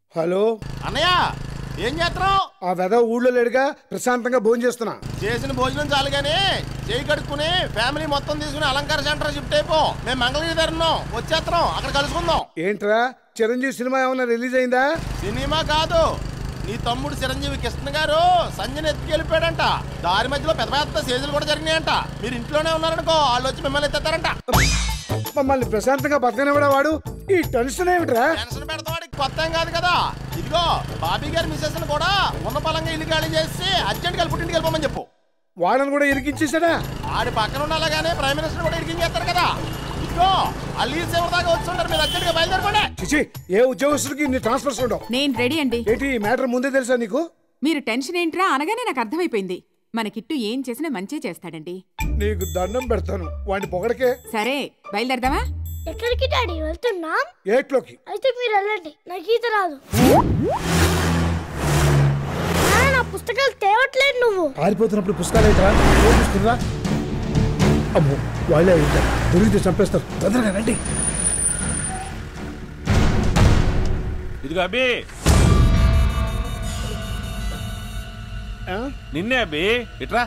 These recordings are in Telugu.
హలో అన్నయ్య ఏం చేస్తున్నావు ఆ వెద ఊళ్ళో లేడుగా ప్రశాంతంగా భోజనం చేస్తున్నా చేసిన భోజనం చాలు గానీ చేయి కడుక్కుని ఫ్యామిలీ మొత్తం తీసుకుని అలంకార సెంటర్ షిఫ్ట్ అయిపో మేము మంగళగిరి తరుణం వచ్చేస్తున్నాం అక్కడ కలుసుకుందాం ఏంట్రా చిరంజీవి సినిమా ఏమన్నా రిలీజ్ అయిందా సినిమా కాదు నీ తమ్ముడు చిరంజీవి కృష్ణ గారు సంజయ్ ఎత్తుకెళ్ళిపోయాడంట దారి మధ్యలో పెద్ద పెద్ద సేజులు కూడా జరిగినాయంట మీరు ఇంట్లోనే ఉన్నారనుకో వాళ్ళు వచ్చి మిమ్మల్ని ఎత్తారంట మమ్మల్ని ప్రశాంతంగా బతకనివ్వడా వాడు ఈ టెన్షన్ ఏమిట్రా టెన్షన్ పెడతావాడికి కొత్త ఏం కాదు కదా ఇదిగో బాబీ గారి మిసెస్ కూడా ఉన్న పలంగా ఇల్లు ఖాళీ చేసి అర్జెంట్ గా పుట్టింటికి వెళ్ళిపోమని చెప్పు వాళ్ళని కూడా ఇరికించేసాడా ఆడి పక్కన ఉండాలగానే ప్రైమ్ మినిస్టర్ కూడా ఇరికించేస్తారు కదా ఇదిగో ఆ లీడ్స్ ఎవరి దాకా వచ్చి ఉంటారు మీరు అర్జెంట్ గా బయలుదేరకండి చిచి ఏ ఉద్యోగస్తుడికి ఇన్ని ట్రాన్స్ఫర్స్ ఉండవు నేను రెడీ అండి ఏంటి ఈ మ్యాటర్ ముందే తెలుసా నీకు మీరు టెన్షన్ ఏంట్రా అనగానే నాకు అర్థమైపోయింది మన కిట్టు ఏం చేసినా మంచే చేస్తాడండి నీకు దండం పెడతాను వాడి పొగడకే సరే బయలుదేరదామా ఎక్కడికి డాడీ వెళ్తున్నాం ఏట్లోకి అయితే మీరు వెళ్ళండి నాకు ఈత రాదు నాన్న, నా పుస్తకాలు తేవట్లేదు నువ్వు ఆరిపోతున్నప్పుడు పుస్తకాలు ఏంట్రా ఓ పుస్తకంరా అమ్మో వాళ్ళే అయింటారు దొరికితే చంపేస్తారు తొందరగా రండి ఇదిగో అబ్బి ఆ? నిన్నే అబ్బి ఇట్రా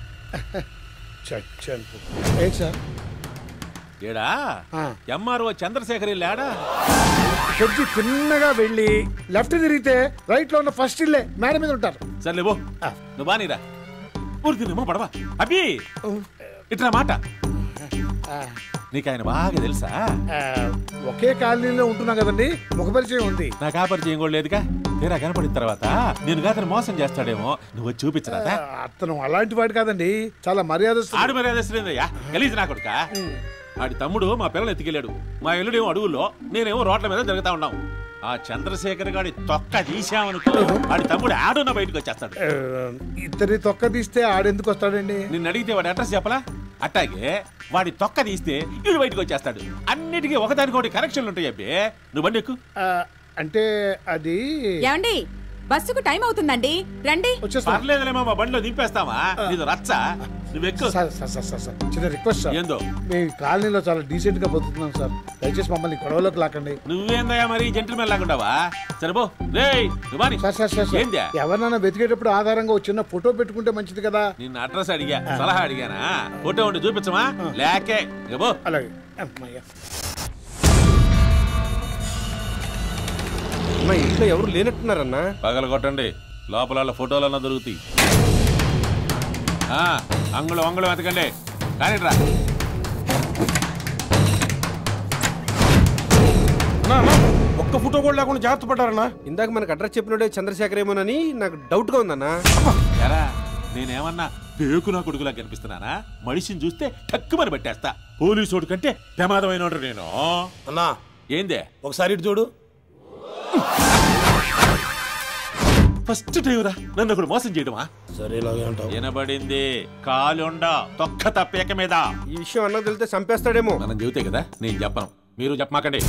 చచ్చాను ఏంటి సార్ ఏడా ఆ. ఎంఆర్ఓ చంద్రశేఖర్ లేడా కొద్ది తిన్నగా వెళ్ళి లెఫ్ట్ తిరిగితే రైట్ లో ఉన్న ఫస్ట్ ఇల్లే మేడ మీద ఉంటారు సర్లే బో ఆ. నువ్వు బానీరా పూర్తి నిమ్మ పడవా అబ్బి ఇట్రా మాట ఆ, నీకు ఆయన బాగా తెలుసా ఆ, ఒకే కాలనీలో ఉంటున్నాం కదండి ముఖపరిచయం ఉంది నాకు ఆ పరిచయం కూడా లేదుగా తీరా కనపడిన తర్వాత నేను అతను మోసం చేస్తాడేమో నువ్వు వచ్చి చూపించరాదా ఆ, అతను అలాంటి వాడు కాదండి చాలా మర్యాద ఆడు మర్యాద శ్రేందయ్యా గలీజ్ నా కొడుక ఆడి తమ్ముడు మా పిల్లలు ఎత్తుకెళ్ళాడు మా ఎల్లుడేమో అడుగుల్లో నేనేమో రోడ్ల మీద జరుగుతా ఉన్నాం ఆ చంద్రశేఖర్ గాడి తొక్క తీసామనుకో ఆడి తమ్ముడు ఆడున్న బయటకు వచ్చేస్తాడు ఇద్దరి తొక్క తీస్తే ఆడెందుకు వస్తాడండి నిన్ను అడిగితే వాడి అడ్రస్ చెప్పలా అట్టాగే వాడి తొక్క తీస్తే వీడు బయటకు వచ్చేస్తాడు అన్నిటికీ ఒకదానికొకటి కనెక్షన్లు ఉంటాయి అబ్బే నువ్వు బండి ఎక్కు ఆ, అంటే అది ఏమండి బస్సుకు టైం అవుతుందండి రండి వచ్చేస్తా పర్లేదులేమో మా బండిలో దింపేస్తావా నీది రచ్చ నువ్వు ఎక్కు sir sir sir sir sir చిన్న రిక్వెస్ట్ సార్ ఏందో మేము ఈ కాలనీలో చాలా డీసెంట్ గా బతుకుతున్నాం సార్ దయచేసి మమ్మల్ని గొడవలోకి లాకండి నువ్వేందయ్యా మరి జెంటిల్మెన్ లాగుండావా సరేబో రేయ్ నువ్వు బాని. సార్ సార్ సార్ సార్ ఏందా ఎవరినైనా వెతికేటప్పుడు ఆధారంగా ఒక చిన్న ఫోటో పెట్టుకుంటే మంచిది కదా నిన్న అడ్రస్ అడిగా సలహా అడిగానా ఫోటో ఉండి చూపించమా లేకే ఇక పో అలాగే అమ్మయ్య. అన్న ఇంట్లో ఎవరు లేనట్టున్నారన్నా పగల కొట్టండి లోపల వాళ్ళ ఫోటోలన్నా దొరుకుతాయి ఆ, అంగుళం అంగుళం వెతకండి కానీ రా అన్నా, అన్నా, ఒక్క ఫోటో కూడా లేకుండా జాగ్రత్త పడ్డారన్నా ఇందాక మనకు అడ్రస్ చెప్పినోడే చంద్రశేఖర్ ఏమోనని నాకు డౌట్ గా ఉందన్నా ఎరా నేనేమన్నా పేకు నా కొడుకులా కనిపిస్తున్నానా మనిషిని చూస్తే టక్కుమని పట్టేస్తా పోలీసోడు కంటే ప్రమాదమైన నేను అన్నా ఏందే ఒకసారి ఇటు చూడు ఫస్ట్ టైం రా నన్ను ఒకడు మోసం చేయడమా సరే ఇలాగే అంటావు వినబడింది కాలుండ తొక్క తప్పేక మీద ఈ విషయం అన్నకు తెలితే చంపేస్తాడేమో మనం చెబితే కదా నేను చెప్పను మీరు చెప్పమాకండి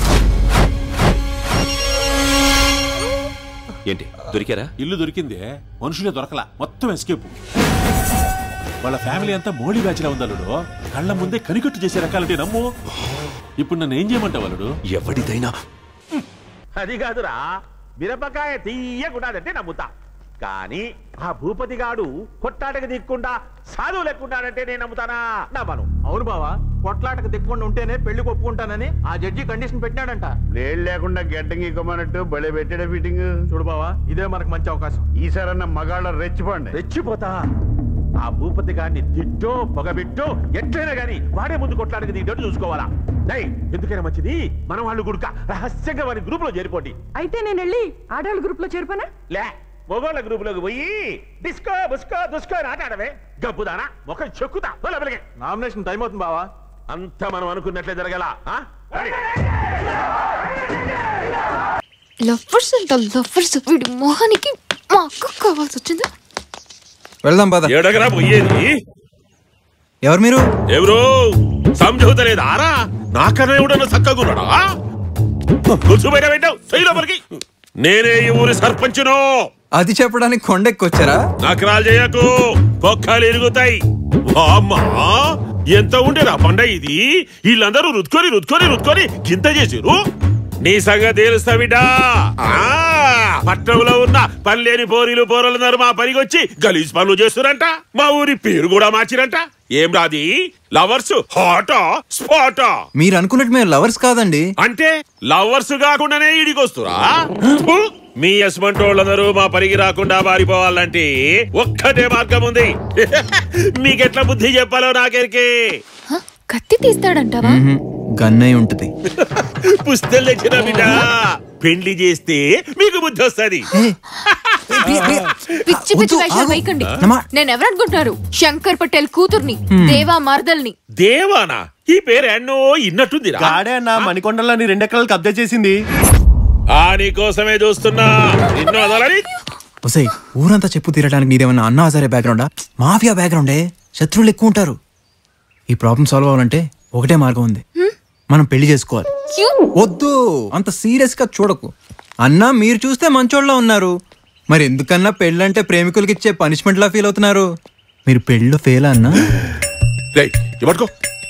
ఏంటి దొరికారా ఇల్లు దొరికింది మనుషులే దొరకలా మొత్తం ఎస్కేప్ వాళ్ళ ఫ్యామిలీ అంతా మోడీ బ్యాచ్ లా ఉంది అల్లుడు కళ్ళ ముందే కనికట్టు చేసే రకాలంటే నమ్ము ఇప్పుడు నన్ను ఏం చేయమంటావు అల్లుడు ఎవడిదైనా అది కాదురా మిరపకాయ తీయకుండాదంటే నమ్ముతా కానీ ఆ భూపతి గాడు కొట్టాటకు దిక్కుండా సాధువు లెక్కుంటాడంటే నేను నమ్ముతానా నమ్మను అవును బావా కొట్లాటకు దిక్కుండా ఉంటేనే పెళ్లి ఒప్పుకుంటానని ఆ జడ్జి కండిషన్ పెట్టినాడంట లేడు లేకుండా గెడ్డంగి ఇవ్వమన్నట్టు బలే పెట్టాడు ఫిట్టింగ్ చూడు బావా ఇదే మనకు మంచి అవకాశం ఈసారన్న మగాళ్ళ రెచ్చిపోండి రెచ్చిపోతా ఆ భూపతి గారిని తిట్టో పొగబెట్టో ఎట్లయినా గాని వాడే ముందు కొట్లాటకు దిగేటట్టు చూసుకోవాలా డై ఎందుకైనా మంచిది మనం వాళ్ళు గుడుక రహస్యంగా వారి గ్రూప్ లో చేరిపోండి అయితే నేను వెళ్ళి ఆడవాళ్ళ గ్రూప్ లో చేరిపోనా లే మొగోళ్ళ గ్రూప్ లోకి పోయి డిస్కో బుస్కో దుస్కో అని ఆట ఆడవే గబ్బుదానా ఒక చెక్కుతా లోపలికి నామినేషన్ టైం అవుతుంది బావా అంతా మనం అనుకున్నట్లే జరగల లవ్వర్స్ అంట లవ్వర్స్ వీడి మొహానికి మా అక్క కావాల్సి వచ్చింది వెళ్దాం పద ఎడగరా పోయేది ఎవరు మీరు ఎవరు సంజవుతలేదు ఆరా నాకన్నా ఎవడన్నా చక్కగున్నాడా కూర్చోబెట్ట పెట్టావు చెయ్యి లోపలికి నేనే ఈ ఊరి సర్పంచును అది చెప్పడానికి కొండెక్కొచ్చారా నకరాలు చేయకు బొక్కలు ఎరుగుతాయి అమ్మా ఎంత ఉండేరా పండ ఇది వీళ్ళందరూ రుద్కొని రుద్కొని రుద్కొని గింత చేసిరు నీ సంగతి తెలుస్తా బిడ్డా ఆ పట్టణంలో ఉన్న పల్లెని పోరీలు పోరలందరూ మా పనికి వచ్చి గలీజ్ పనులు చేస్తురంట మా ఊరి పేరు కూడా మార్చిరంట ఏం రాది లవర్స్ హాటా స్పాటా మీరు అనుకున్నట్టు మేము లవర్స్ కాదండి అంటే లవర్స్ కాకుండానే ఈడికొస్తురా ఫు! మీ యశ్మంట్ వాళ్ళందరూ మా పనికి రాకుండా పారిపోవాలంటే ఒక్కటే మార్గం ఉంది మీకెట్లా బుద్ధి చెప్పాలో నాకెరికే హ? కత్తి తీస్తాడంటావా గన్నై ఉంటది పుస్తలు తెచ్చిన బిడ్డ పెళ్లి చేస్తే మీకు బుద్ధి వస్తుంది పిచ్చి పిచ్చి వేషాలు వేయకండి నేను ఎవరనుకుంటున్నారు శంకర్ పటేల్ కూతుర్ని దేవా మార్దల్ని దేవానా ఈ పేరు ఎన్నో ఇన్నట్టుందిరా గాడే అన్న మణికొండలని రెండెకరాలు కబ్జా చేసింది ఆ నీకోసమే చూస్తున్నా నిన్ను వదలని ఒసై ఊరంతా చెప్పు తీరడానికి నీదేమన్నా అన్నా హజారే బ్యాక్గ్రౌండా మాఫియా బ్యాక్గ్రౌండే శత్రువులు ఎక్కువ ఉంటారు ఈ ప్రాబ్లం సాల్వ్ అవ్వాలంటే ఒకటే మార్గం ఉంది మనం పెళ్లి చేసుకోవాలి వద్దు అంత సీరియస్ గా చూడకు అన్నా మీరు చూస్తే మంచోళ్ళ ఉన్నారు మరి ఎందుకన్నా పెళ్ళంటే ప్రేమికులకి ఇచ్చే పనిష్మెంట్ లా ఫీల్ అవుతున్నారు మీరు పెళ్ళిలో ఫెయిల్ అన్నా రేయ్, ఇవ్వడుకో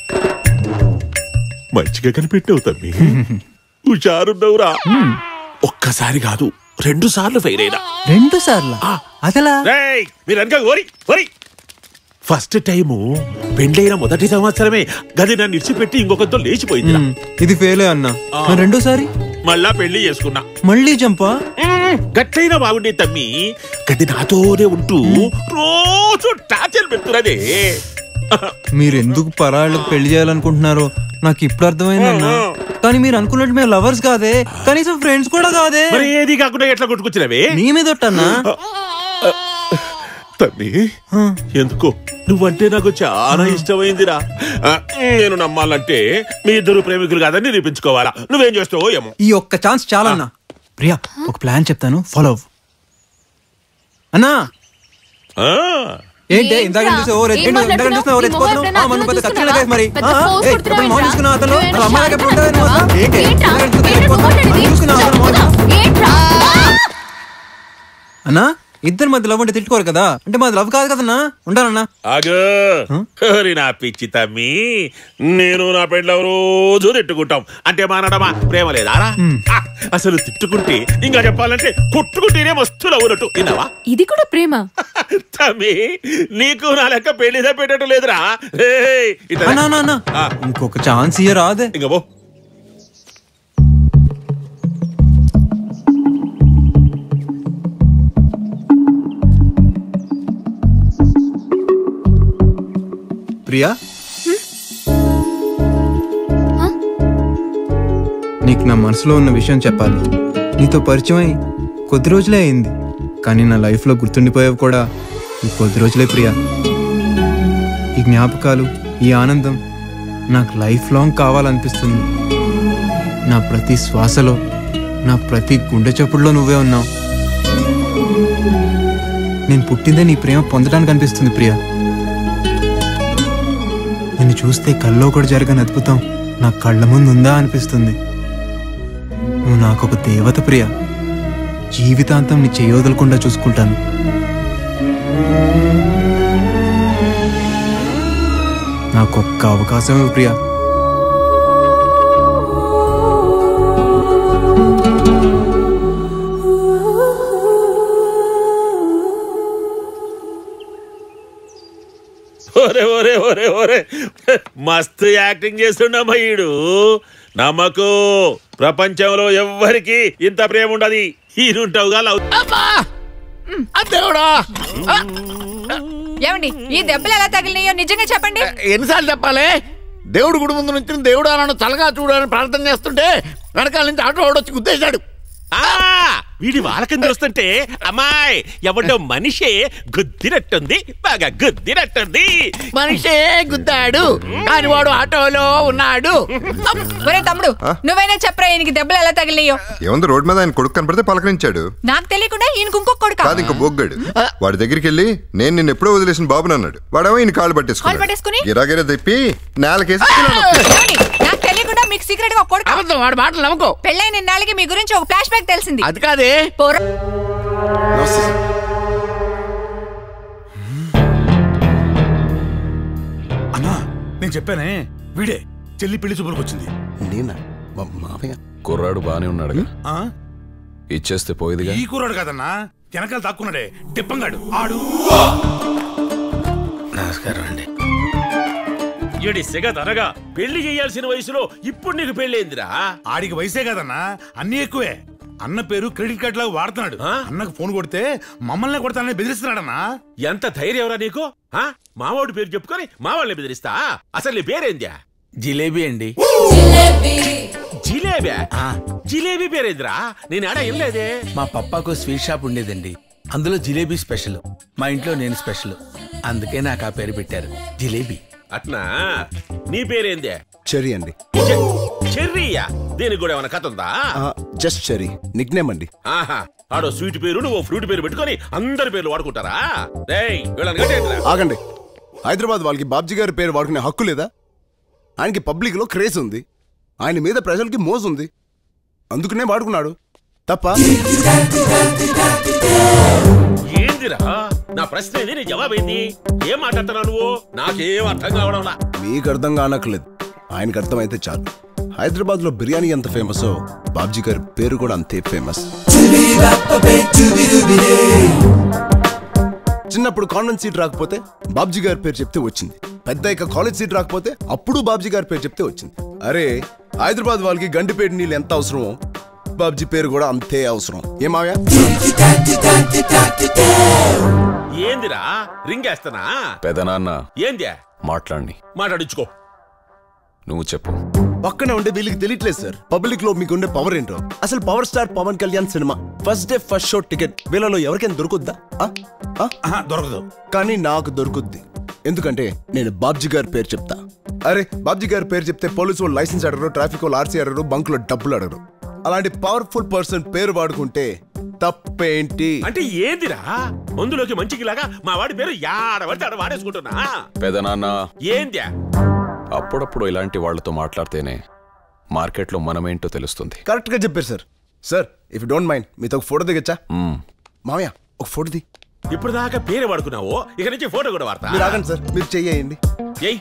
మంచిగా కనిపెట్టావు తమ్మి హుషారున్నవురా ఒక్కసారి కాదు రెండు సార్లు ఫెయిల్ అయినా రెండు సార్లు అసలా రేయ్, మీరు అనక ఓరి ఓరి ఫస్ట్ టైము పెళ్ళైన మొదటి సంవత్సరమే గది నన్ను ఇడిచిపెట్టి ఇంకొకరితో లేచిపోయింది మ్, ఇది ఫెయిల్ అన్నా మరి రెండోసారి మళ్ళా పెళ్లి చేసుకున్నా మళ్ళీ జంపా గట్లయినా బాగుండే తమ్మి గది నాతోనే ఉంటూ రోజు టార్చర్ పెడుతున్నదే మీరు ఎందుకు పరాళ్ళకు పెళ్లి చేయాలనుకుంటున్నారో నాకు ఇప్పుడు అర్థమైందన్నా కానీ మీరు అనుకున్నట్టు మేము లవర్స్ కాదే కనీసం ఫ్రెండ్స్ కూడా కాదే మరి ఏది కాకుండా ఎట్లా కొట్టుకొచ్చినవే నీ మీద ఒట్టన్నా తమ్మి ఎందుకో నువ్వంటే నాకు చాలా ఇష్టమైందిరా ఆ, నేను నమ్మాలంటే మీ ఇద్దరు ప్రేమికులు కాదని నిరూపించుకోవాలా నువ్వేం చేస్తావో ఏమో ఈ ఒక్క ఛాన్స్ చాలన్నా ప్రియా ఒక ప్లాన్ చెప్తాను ఫాలో అవ్వు అన్నా ఆ, ఏంటి ఇందాక చూసి ఓ రెడ్ ఏం ఇందాక చూసిన ఓ రెడ్ మాట్లాడుతున్నావు? పోతున్నావు నీ ఆ, మన మొహం పెద్ద ఎప్పుడైనా కత్తిలాగా మరి పెద్ద ఆ, pose ఏయ్, కొడుతున్నావు ఎప్పుడు మౌన్ ఏంట్రా? చూసుకున్నావు అతను నువ్వేమైనా అమ్మాయిగా ఎప్పుడు ఉంటుంది నువ్వు అసలు? ఏంటి ఏంట్రా? ఇందాక చూస్తే ఏంట్రా రెడ్ మాట్లాడేది? పోతున్నావు, చూసుకున్నావు అతను మౌన్ చెప్తున్నా. ఏంట్రా? అన్నా ఇద్దరు మధ్య లవ్ అంటే తిట్టుకోరు కదా అంటే మాది లవ్ కాదు కదన్నా ఉండాలన్నా ఆగు ఓరి నా పిచ్చి తమ్మి నేను నా పెళ్ళ రోజు తిట్టుకుంటాం అంటే మానడమా ప్రేమ లేదారా ఆ, అసలు తిట్టుకుంటే ఇంకా చెప్పాలంటే కొట్టుకుంటేనే మస్తు లవ్వునట్టు విన్నావా ఇది కూడా ప్రేమ తమ్మి నీకు నా లెక్క పెళ్లి తప్పేటట్టు లేదురా ఏయ్, ఇట్లా రా. అన్నా అన్నా, అన్నా ఆ, ఇంకొక ఛాన్స్ ఇయ్య రాదే ఇంక పో ప్రియా నీకు నా మనసులో ఉన్న విషయం చెప్పాలి నీతో పరిచయం అయి కొద్ది రోజులే అయింది కానీ నా లైఫ్లో గుర్తుండిపోయేవి కూడా ఈ కొద్ది రోజులే ప్రియా ఈ జ్ఞాపకాలు ఈ ఆనందం నాకు లైఫ్ లాంగ్ కావాలనిపిస్తుంది నా ప్రతి శ్వాసలో నా ప్రతి గుండె చప్పుడులో నువ్వే ఉన్నావు నేను పుట్టిందే నీ ప్రేమ పొందడానికి అనిపిస్తుంది ప్రియా నిన్ను చూస్తే కల్లో కూడా జరగని అద్భుతం నా కళ్ళ ముందు ఉందా అనిపిస్తుంది నువ్వు నాకొక దేవత ప్రియ జీవితాంతం నీ చేయవదలకుండా చూసుకుంటాను నాకొక్క అవకాశం ఇవ్వు ప్రియా ఒరే ఒరే ఒరే ఒరే మస్తు యాక్టింగ్ చేస్తుండమ్మా ఈడు నమ్మకు ప్రపంచంలో ఎవ్వరికి ఇంత ప్రేమ ఉండదు ఈయనుంటావుగా లవ్ దేవుడా ఏమండి ఈ దెబ్బలు ఎలా తగిలినాయో నిజంగా చెప్పండి ఎన్నిసార్లు చెప్పాలి దేవుడు గుడి ముందు నుంచి దేవుడు నన్ను చల్లగా చూడాలని ప్రార్థన చేస్తుంటే వెనకాల నుంచి ఆటో వచ్చి గుద్దేశాడు ఆ, వీడి వాళ్ళకం చూస్తుంటే అమ్మాయి ఎవడో మనిషే గుద్దినట్టుంది బాగా గుద్దినట్టుంది మనిషే గుద్దాడు కానీ వాడు ఆటోలో ఉన్నాడు ఒరే తమ్ముడు నువ్వైనా చెప్పరా ఈయనకి దెబ్బలు ఎలా తగిలినాయో ఏముంది రోడ్ మీద ఆయన కొడుకు కనపడితే పలకరించాడు నాకు తెలియకుండా ఈయనకు ఇంకొక కొడుక కాదు ఇంకో బొగ్గాడు వాడి దగ్గరికి వెళ్ళి నేను నిన్ను ఎప్పుడో వదిలేసిన బాబుని అన్నాడు వాడేమో ఈయన కాళ్ళు కాళ్ళు పట్టేసుకున్నాడు పట్టేసుకుని? గిరాగిరా తిప్పి నేలకేసి ఏమండి? నాకు తెలియకుండా మీకు సీక్రెట్ గా ఒక కొడుకు అబద్ధం వాడి మాటలు నమ్మకో పెళ్ళైన నాళ్ళకి మీ గురించి ఒక ఫ్లాష్ బ్యాక్ తెలిసింది అది కాదే పోరా అన్నా నేను చెప్పానే వీడే చెల్లి పెళ్లి చూపులకు వచ్చింది నేనా మా మామయ్య కుర్రాడు బానే ఉన్నాడు ఆ? ఇచ్చేస్తే పోయేదిగా ఈ కూరాడు కదన్నా వెనకాల దాక్కున్నాడే తిప్పంగాడు ఆడు నమస్కారం అండి ఏడి సెగ తనగా పెళ్లి చేయాల్సిన వయసులో ఇప్పుడు నీకు పెళ్ళేందిరా ఆడికి వయసే కదన్నా అన్ని ఎక్కువే అన్న పేరు క్రెడిట్ కార్డ్ లాగా వాడుతున్నాడు అన్నకు ఫోన్ కొడితే మమ్మల్ని కొడతానని బెదిరిస్తున్నాడన్నా ఎంత ధైర్యం ఎవరా నీకు ఆ? మావాడి పేరు చెప్పుకొని మా వాళ్ళని బెదిరిస్తా అసలు నీ పేరేంద్యా జిలేబీ అండి జిలేబీ జిలేబీ పేరేందిరా నేను ఆడ ఏం లేదే మా పప్పాకు స్వీట్ షాప్ ఉండేదండి అందులో జిలేబీ స్పెషల్ మా ఇంట్లో నేను స్పెషల్ అందుకే నాకు ఆ పేరు పెట్టారు జిలేబీ అట్నా నీ పేరేందే చెరీ అండి చెర్రీయా దీనికి కూడా ఏమైనా కథ ఉందా జస్ట్ చెరీ నిక్ నేమ్ అండి ఆహా ఆడో స్వీట్ పేరు నువ్వు ఫ్రూట్ పేరు పెట్టుకొని అందరి పేర్లు వాడుకుంటారా రేయ్ వీళ్ళని కట్టేయండిరా. ఆగండి హైదరాబాద్ వాళ్ళకి బాబ్జీ గారి పేరు వాడుకునే హక్కు లేదా ఆయనకి పబ్లిక్ లో క్రేజ్ ఉంది ఆయన మీద ప్రజలకి మోజు ఉంది అందుకనే వాడుకున్నాడు తప్ప ఏందిరా నా ప్రశ్న ఏంది నీ జవాబేంది ఏం మాట్లాడుతున్నావు నువ్వు నాకేం అర్థం కావడంలా మీకు అర్థం కానక్కర్లేదు ఆయనకు అర్థమైతే చాలు హైదరాబాద్ లో బిర్యానీ ఎంత ఫేమస్ బాబ్జీ గారి పేరు కూడా అంతే ఫేమస్ చిన్నప్పుడు కాన్వెంట్ సీట్ రాకపోతే బాబ్జీ గారి పేరు చెప్తే వచ్చింది పెద్ద ఇక కాలేజ్ సీట్ రాకపోతే అప్పుడు బాబ్జీ గారి పేరు చెప్తే వచ్చింది అరే హైదరాబాద్ వాళ్ళకి గండిపేట నీళ్ళు ఎంత అవసరమో బాబ్జీ పేరు కూడా అంతే అవసరం ఏమావ్యా ఏందిరా రింగేస్తానా పెదనాన్న ఏంద్యా మాట్లాడిని మాట్లాడించుకో నువ్వు చెప్పు పక్కనే ఉండే వీళ్ళకి తెలియట్లేదు సార్ పబ్లిక్ లో మీకు ఉండే పవర్ ఏంటో అసలు power star Pawan Kalyan cinema first day first show ticket వీళ్ళలో ఎవరికైనా దొరుకుద్దా ఆ? ఆ? దొరకదు కానీ నాకు దొరుకుద్ది ఎందుకంటే నేను బాబ్జీ గారి పేరు చెప్తా అరే బాబ్జీ గారి పేరు చెప్తే పోలీసు వాళ్ళు లైసెన్స్ అడగరు ట్రాఫిక్ వాళ్ళు ఆర్సీ అడగరు బంక్ లో డబ్బులు అడగరు అలాంటి పవర్ఫుల్ పర్సన్ పేరు వాడుకుంటే తప్పేంటి అంటే ఏందిరా మందులోకి మంచికిలాగా మా వాడి పేరు యాడ పడితే ఆడ వాడేసుకుంటున్నా పెదనాన్న ఏంద్యా అప్పుడప్పుడు ఇలాంటి వాళ్ళతో మాట్లాడితేనే మార్కెట్లో మనమేంటో తెలుస్తుంది కరెక్ట్ గా చెప్పారు sir sir if don't mind మీతో ఒక ఫోటో దిగచ్చా మ్మ్. మామయ్య ఒక ఫోటో ది ఇప్పుడు దాకా పేరు వాడుకున్నావు ఇక నుంచి ఫోటో కూడా వాడతా మీరు ఆగండి సార్ మీరు చెయ్యండి ఏయ్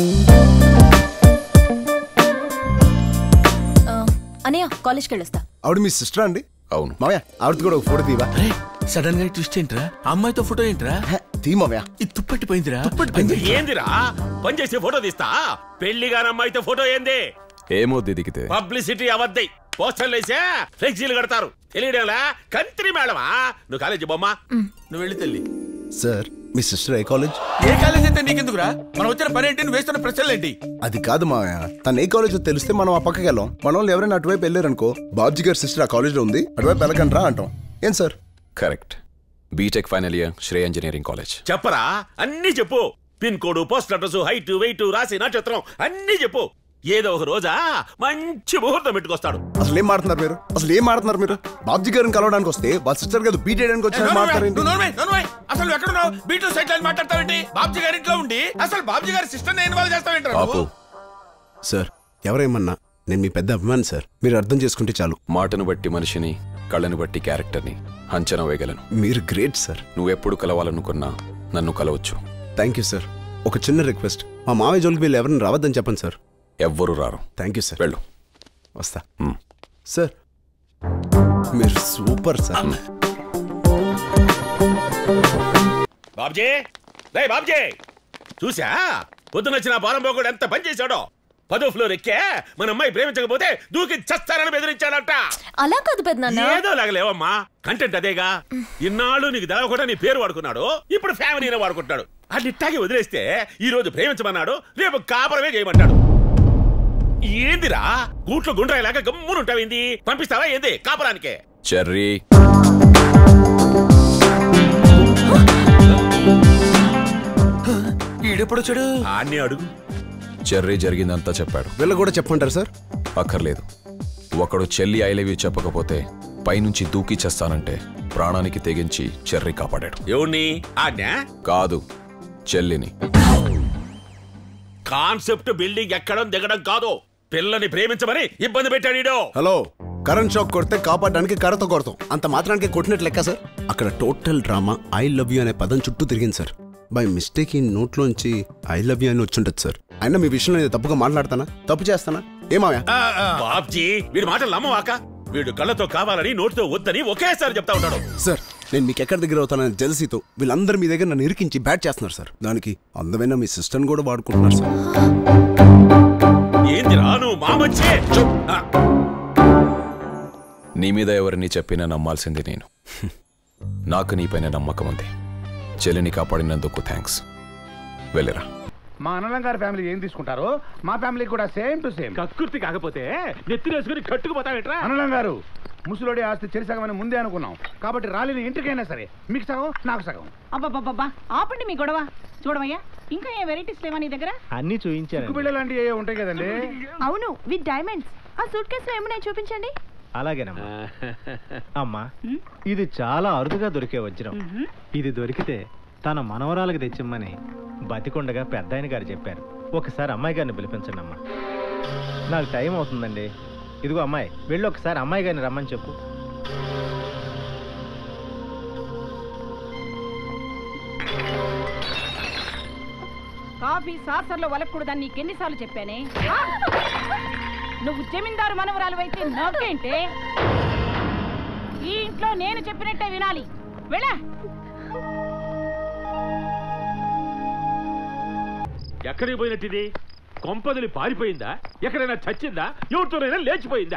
అనయ్య కాలేజ్కి వెళ్ళొస్తా ఆవిడ మీ సిస్టర్ అండి అవును మామయ్య ఆవిడతో కూడా ఒక ఫోటో తీవా సడన్ గా ట్విస్ట్ ఏంట్రా అమ్మాయితో ఫోటో ఏంట్రా తీ మామయ్య ఇది తుప్పట్టిపోయిందిరా ఏందిరా పని చేసి ఫోటో తీస్తా పెళ్లిగాని అమ్మాయితో ఫోటో ఏంది ఏమో దిదిగితే పబ్లిసిటీ అవద్దై పోస్టర్లు వేసా ఫ్లెక్సీలు కడతారు తెలియడంలా కంత్రి మేడమా నువ్వు కాలేజీ బొమ్మ నువ్వు వెళ్ళి తల్లి సార్ మీ సిస్టర్ ఏ కాలేజ్ ఏ కాలేజ్ అయితే నీకెందుకురా మనం వచ్చిన పని ఏంటి నువ్వు వేస్తున్న ప్రశ్నలు ఏంటి అది కాదు మామయ్య తను ఏ కాలేజ్ తెలిస్తే మనం ఆ పక్కకి వెళ్ళాం మన వాళ్ళు ఎవరైనా అటువైపు వెళ్ళారనుకో బాబ్జీ గారి సిస్టర్ ఆ కాలేజ్లో ఉంది అటువైపు వెళ్ళకండి రా అంటాం ఏం sir correct BTech final year Shreya engineering college చెప్పరా అన్ని చెప్పు pin code post address height weight రాసి నక్షత్రం అన్ని చెప్పు ఏదో ఒక రోజా మంచి ముహూర్తం పెట్టుకొస్తాడు అసలు ఏం మాడుతున్నారు మీరు అసలు ఏం మాడుతున్నారు మీరు బాబ్జీ గారిని కలవడానికి వస్తే వాళ్ళ సిస్టర్ గారు బీట్ చేయడానికి వచ్చి మాట్లాడారు నువ్వు నోర్మై, నోర్మై. అసలు నువ్వు ఎక్కడున్నావు బీటూ సైట్ లైన్ మాట్లాడతావేంటి బాబ్జీ గారి ఇంట్లో ఉండి అసలు బాబ్జీ గారి సిస్టర్ ఇన్వాల్వ్ చేస్తావేంటి ఆపు సార్ ఎవరేమన్నా నేను మీ పెద్ద అభిమాని సార్ మీరు అర్థం చేసుకుంటే చాలు మాటను బట్టి మనిషిని కళ్ళను బట్టి క్యారెక్టర్ని అంచనా వేయగలను మీరు గ్రేట్ సార్ నువ్వెప్పుడు కలవాలనుకున్నా నన్ను కలవచ్చు థ్యాంక్ యూ సార్ ఒక చిన్న రిక్వెస్ట్ మా మామయ్య జోలికి వీళ్ళు ఎవరిని రావద్దని చెప్పండి సార్ ఎవ్వరూ రారు థ్యాంక్ యూ సార్ వెళ్ళు వస్తా సార్ మీరు సూపర్ సార్ బాబ్జీ రే బాబ్జీ చూసా పొద్దునొచ్చిన బాలంబోకుడు ఎంత పని చేశాడో పదో ఫ్లోర్ ఎక్కే మన అమ్మాయి ప్రేమించకపోతే దూకి చస్తారని బెదిరించాడంట అలా కాదు పెద్దనాన్న ఏదో లాగలేవమ్మా కంటెంట్ అదేగా ఇన్నాళ్ళు నీకు తెలవకుండా నీ పేరు వాడుకున్నాడు ఇప్పుడు ఫ్యామిలీనే వాడుకుంటున్నాడు అది ఇట్టాగే వదిలేస్తే ఈ రోజు ప్రేమించమన్నాడు రేపు కాపురమే చేయమంటాడు ఏందిరా గూట్లో గుండ్రాయిలాగా గమ్మునుంటావేంది పంపిస్తావా ఏంది కాపురానికే చెర్రీ ఈడెప్పుడు వచ్చాడు ఆన్నే అడుగు చెర్రీ జరిగిందంతా చెప్పాడు వీళ్ళు కూడా చెప్పంటారు సార్ అక్కర్లేదు ఒకడు చెల్లి ఐ లవ్ యూ చెప్పకపోతే పైనుంచి దూకి చేస్తానంటే ప్రాణానికి తెగించి చెర్రీ కాపాడాడు ఎవరిని ఆజ్ఞ కాదు చెల్లిని కాన్సెప్ట్ బిల్డింగ్ ఎక్కడం దిగడం కాదు పిల్లని ప్రేమించమని ఇబ్బంది పెట్టాడు ఈడు. హలో కరెంట్ షాక్ కొడితే కాపాడడానికి కర్రతో కొడతాం అంత మాత్రానికి కొట్టినట్లు లెక్క సార్ అక్కడ total drama I love you అనే పదం చుట్టూ తిరిగింది సార్ బై మిస్టేక్ ఈ నోట్లోంచి ఐ లవ్ యూ అని వచ్చుంటది సార్ అయినా మీ విషయంలో నేను తప్పుగా మాట్లాడతానా తప్పు చేస్తానా ఏమాయా బాబ్జీ వీడి మాటలు నమ్మవాక వీడు కళ్ళతో కావాలని నోటితో వద్దని ఒకేసారి చెప్తా ఉంటాడు సార్ నేను మీకు ఎక్కడ దగ్గర అవుతానని జెల్సీతో వీళ్ళందరూ మీ దగ్గర నన్ను ఇరికించి బ్యాట్ చేస్తున్నారు సార్ దానికి అందమైన మీ సిస్టర్ని కూడా వాడుకుంటున్నారు సార్ ఏంది రాను మామచ్చే ఆ, నీ మీద ఎవరిని చెప్పినా నమ్మాల్సింది నేను నాకు నీపైన నమ్మకం ఉంది చెల్లిని కాపాడినందుకు థ్యాంక్స్ వెళ్ళరా మా అన్నలం గారి ఫ్యామిలీ ఏం తీసుకుంటారో మా ఫ్యామిలీ కూడా సేమ్ టు సేమ్ కక్కుర్తి కాకపోతే నెత్తినేసుకుని కట్టుకుపోతావేట్రా అన్నలం గారు ముసలోడి ఆస్తి చెరిసగమని ముందే అనుకున్నాం కాబట్టి రాలిని ఇంటికైనా సరే మీకు సగం నాకు సగం అబ్బబ్బబ్బబ్బా ఆపండి మీ గొడవ చూడవయ్యా ఇంకా ఏ వెరైటీస్ లేవా నీ దగ్గర అన్ని చూపించారు బిళ్ళలాంటి ఏ ఉంటాయి కదండి అవును విత్ డైమండ్స్ ఆ సూట్ కేసులో ఏమున్నాయి చూపించండి అలాగేనమ్మా అమ్మా ఇది చాలా అరుదుగా దొరికే వజ్రం ఇది దొరికితే తన మనవరాలకు తెచ్చిమ్మని బతికొండగా పెద్ద ఆయన గారు చెప్పారు ఒకసారి అమ్మాయి గారిని పిలిపించండి అమ్మా నాకు టైం అవుతుందండి ఇదిగో అమ్మాయి వెళ్ళి ఒకసారి అమ్మాయి గారిని రమ్మని చెప్పు కాఫీ సాసర్లో వలకూడదని నీకెన్నిసార్లు చెప్పానే ఆ? నువ్వు జమీందారు మనవరాలు అయితే నాకేంటే ఈ ఇంట్లో నేను చెప్పినట్టే వినాలి వెళ్ళా ఎక్కడికి పోయినట్టిది కొంపదిలి పారిపోయిందా ఎక్కడైనా చచ్చిందా ఎవరితోనైనా లేచిపోయిందా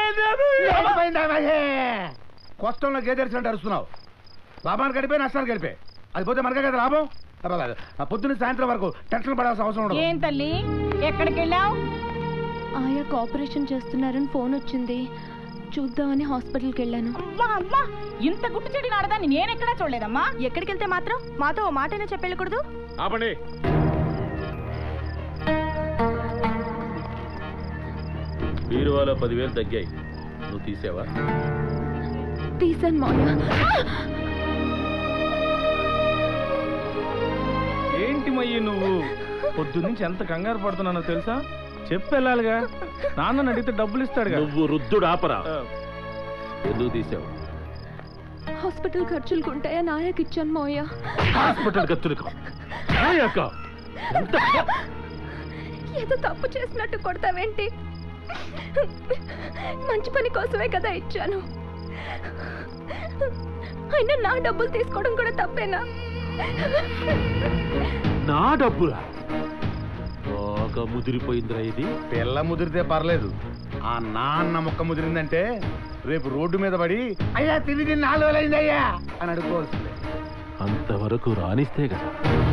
కొత్తంలో గేదెరిసినట్టు అరుస్తున్నావు లాభాన్ని గడిపే నష్టాలు గడిపే అది పోతే మనకే కదా లాభం అబ్బా, ఆ పొద్దున్న సాయంత్రం వరకు టెన్షన్ పడాల్సిన అవసరం ఉండదు ఏం తల్లి ఎక్కడికి వెళ్ళావు ఆయాకు ఆపరేషన్ చేస్తున్నారని ఫోన్ వచ్చింది చూద్దామని హాస్పిటల్కి వెళ్ళాను అమ్మా అమ్మా ఇంత గుట్టు చెడి నాడదాన్ని నేనెక్కడా చూడలేదమ్మా ఎక్కడికి వెళ్తే మాత్రం మాతో ఓ మాటైనా చెప్పెళ్ళకూడదు ఆపండి బీరువాలో పదివేలు తగ్గాయి నువ్వు తీసావా తీసాను మాయా ఏంటి మయ్యి నువ్వు పొద్దు నుంచి ఎంత కంగారు పడుతున్నానో తెలుసా చెప్పు వెళ్ళాలిగా నాన్నని అడిగితే డబ్బులు ఇస్తాడుగా నువ్వు రుద్దుడు ఆపరా ఎందుకు తీసావు హాస్పిటల్ ఖర్చులకు ఉంటాయా నాయకి ఇచ్చాను మాయా హాస్పిటల్ ఖర్చులకు అక్క ఏదో తప్పు చేసినట్టు కొడతావేంటి మంచి పని కోసమే కదా ఇచ్చాను అయినా నా డబ్బులు తీసుకోవడం కూడా తప్పేనా నా డబ్బులా బాగా ముదిరిపోయిందిరా ఇది పిల్ల ముదిరితే పర్లేదు ఆ నాన్న మొక్క ముదిరిందంటే రేపు రోడ్డు మీద పడి అయ్యా తిరిగి నాలుగు వేలైంది అయ్యా అని అడుకోవాల్సిందే అంతవరకు రానిస్తే కదా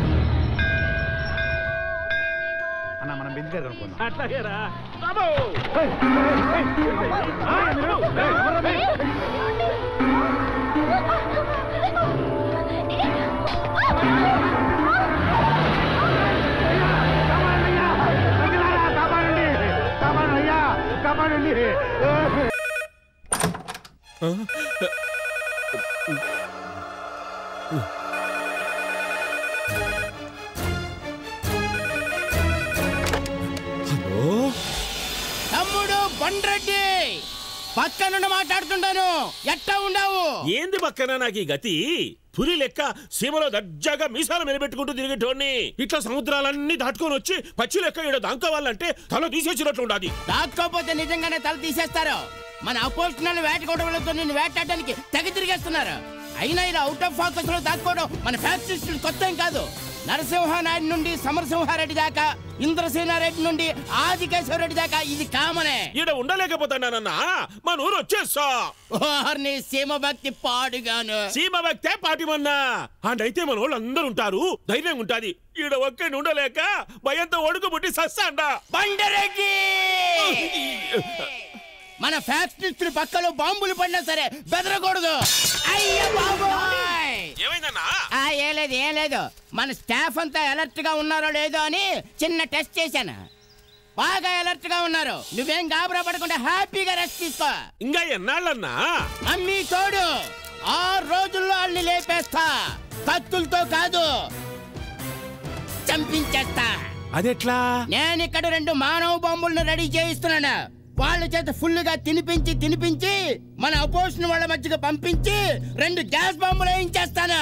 అన్న మనం బెంచ్ గారు అనుకుందాం అట్లాగేరా అయ్యా కాపాడండి తమ్ముడు బండ్రెడ్డి పక్క నుండి మాట్లాడుతుంటాను ఎట్టా ఉండవు ఏంది పక్కన నాకు ఈ గతి పులి లెక్క సీమలో దర్జాగా మీసాలు మెలిపెట్టుకుంటూ తిరిగేటోడిని ఇట్లా సముద్రాలన్నీ దాటుకొని వచ్చి పచ్చి లెక్క ఈడ దాంకోవాలంటే తల తీసేసినట్లు ఉండాది దాక్కోపోతే నిజంగానే తల తీసేస్తారు మన అపోజిషన్ వేటకోవడంతో నిన్ను వేటాడడానికి తెగ తిరిగేస్తున్నారు అయినా ఇలా అవుట్ ఆఫ్ ఫోకస్ లో దాక్కోవడం మన ఫ్యాక్టరీస్ కొత్త ఏం కాదు నరసింహానాయుడు నుండి సమరసింహారెడ్డి దాకా ఇంద్రసేనారెడ్డి నుండి ఆదికేశ్వరరెడ్డి దాకా ఇది కామనే ఈడ ఉండలేకపోతానన్నా మా నూరు వచ్చేస్తా ఓహర్ని సీమ భక్తి పాడుగాను సీమ భక్తే పాటిమన్నా అంటైతే మన వాళ్ళు అందరూ ఉంటారు ధైర్యం ఉంటాది ఈడ ఒక్కడిని ఉండలేక భయంతో ఒడుకు పుట్టి సస్సాండా బండరెడ్డి మన ఫ్యాక్టరీ పక్కలో బాంబులు పడినా సరే బెదరకూడదు అయ్య బాబోయ్ ఏమైందన్నా ఆ, ఏం లేదు ఏం లేదు మన స్టాఫ్ అంతా అలర్ట్ గా ఉన్నారో లేదో అని చిన్న టెస్ట్ చేశాను బాగా అలర్ట్ గా ఉన్నారు నువ్వేం గాబరా పడకుండా హ్యాపీగా రెస్ట్ తీసుకో ఇంకా ఎన్నాళ్ళన్నా మమ్మీ తోడు ఆ రోజుల్లో వాళ్ళని లేపేస్తా కత్తులతో కాదు చంపించేస్తా అదెట్లా నేను ఇక్కడ రెండు మానవ బాంబులను రెడీ చేయిస్తున్నాను వాళ్ళ చేత ఫుల్ గా తినిపించి తినిపించి మన అపోజిషన్ వాళ్ళ మధ్యకి పంపించి రెండు గ్యాస్ బాంబులు వేయించేస్తాను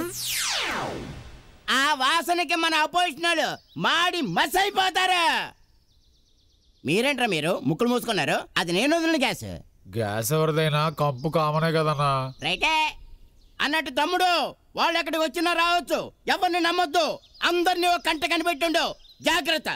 ఆ వాసనకి మన అపోజిషన్ వాళ్ళు మాడి మసైపోతారు మీరేంట్రా మీరు ముక్కులు మూసుకున్నారు అది నేను వదిలిన గ్యాస్ గ్యాస్ ఎవరిదైనా కంపు కామనే కదన్నా రైటే అన్నట్టు తమ్ముడు వాళ్ళు ఎక్కడికి వచ్చినా రావచ్చు ఎవరిని నమ్మొద్దు అందరినీ ఒక కంట కనిపెట్టుండు జాగ్రత్త